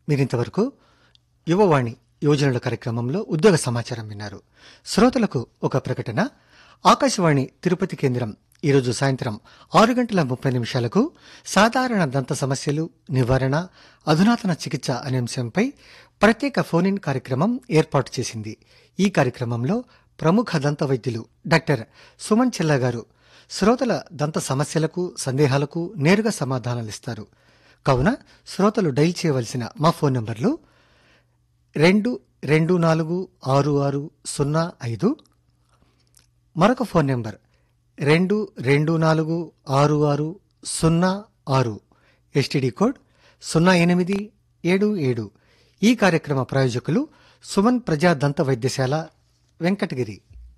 మీరింతవరకు యువవాణి యువజనుల కార్యక్రమంలో ఉద్యోగ సమాచారం విన్నారు శ్రోతలకు ఒక ప్రకటన ఆకాశవాణి తిరుపతి కేంద్రం ఈరోజు సాయంత్రం ఆరు గంటల ముప్పై నిమిషాలకు సాధారణ దంత సమస్యలు నివారణ అధునాతన చికిత్స అనే అంశంపై ప్రత్యేక ఫోన్ ఇన్ కార్యక్రమం ఏర్పాటు చేసింది ఈ కార్యక్రమంలో ప్రముఖ దంత వైద్యులు డాక్టర్ సుమన్ చెల్లా గారు శ్రోతల దంత సమస్యలకు సందేహాలకు నేరుగా సమాధానాలిస్తారు కావున శ్రోతలు డైల్ చేయవలసిన మా ఫోన్ నంబర్లు రెండు రెండు నాలుగు ఆరు ఆరు సున్నా ఐదు మరొక ఫోన్ నెంబర్ రెండు రెండు నాలుగు ఆరు ఆరు సున్నా ఆరు ఎస్టీడీ కోడ్ సున్నా ఎనిమిది ఏడు ఏడు ఈ కార్యక్రమ ప్రాయోజకులు సుమన్ ప్రజా దంత వైద్యశాల వెంకటగిరి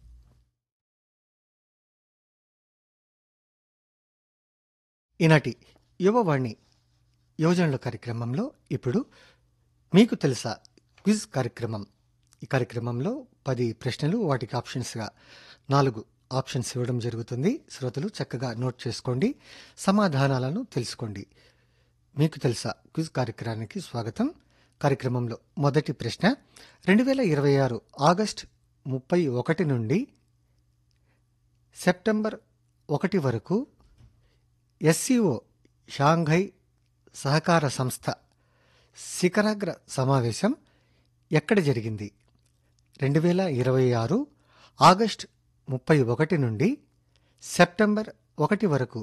ఈనాటి యువవాణి యువజనుల కార్యక్రమంలో ఇప్పుడు మీకు తెలుసా క్విజ్ కార్యక్రమం ఈ కార్యక్రమంలో పది ప్రశ్నలు వాటికి ఆప్షన్స్గా నాలుగు ఆప్షన్స్ ఇవ్వడం జరుగుతుంది శ్రోతలు చక్కగా నోట్ చేసుకోండి సమాధానాలను తెలుసుకోండి మీకు తెలుసా క్విజ్ కార్యక్రమానికి స్వాగతం కార్యక్రమంలో మొదటి ప్రశ్న రెండు వేల ఇరవై ఆరు ఆగస్ట్ ముప్పై ఒకటి నుండి సెప్టెంబర్ ఒకటి వరకు ఎస్సీఓ షాంఘై సహకార సంస్థ శిఖరాగ్ర సమావేశం ఎక్కడ జరిగింది రెండు వేల ఇరవై ఆరు ఆగస్ట్ ముప్పై ఒకటి నుండి సెప్టెంబర్ ఒకటి వరకు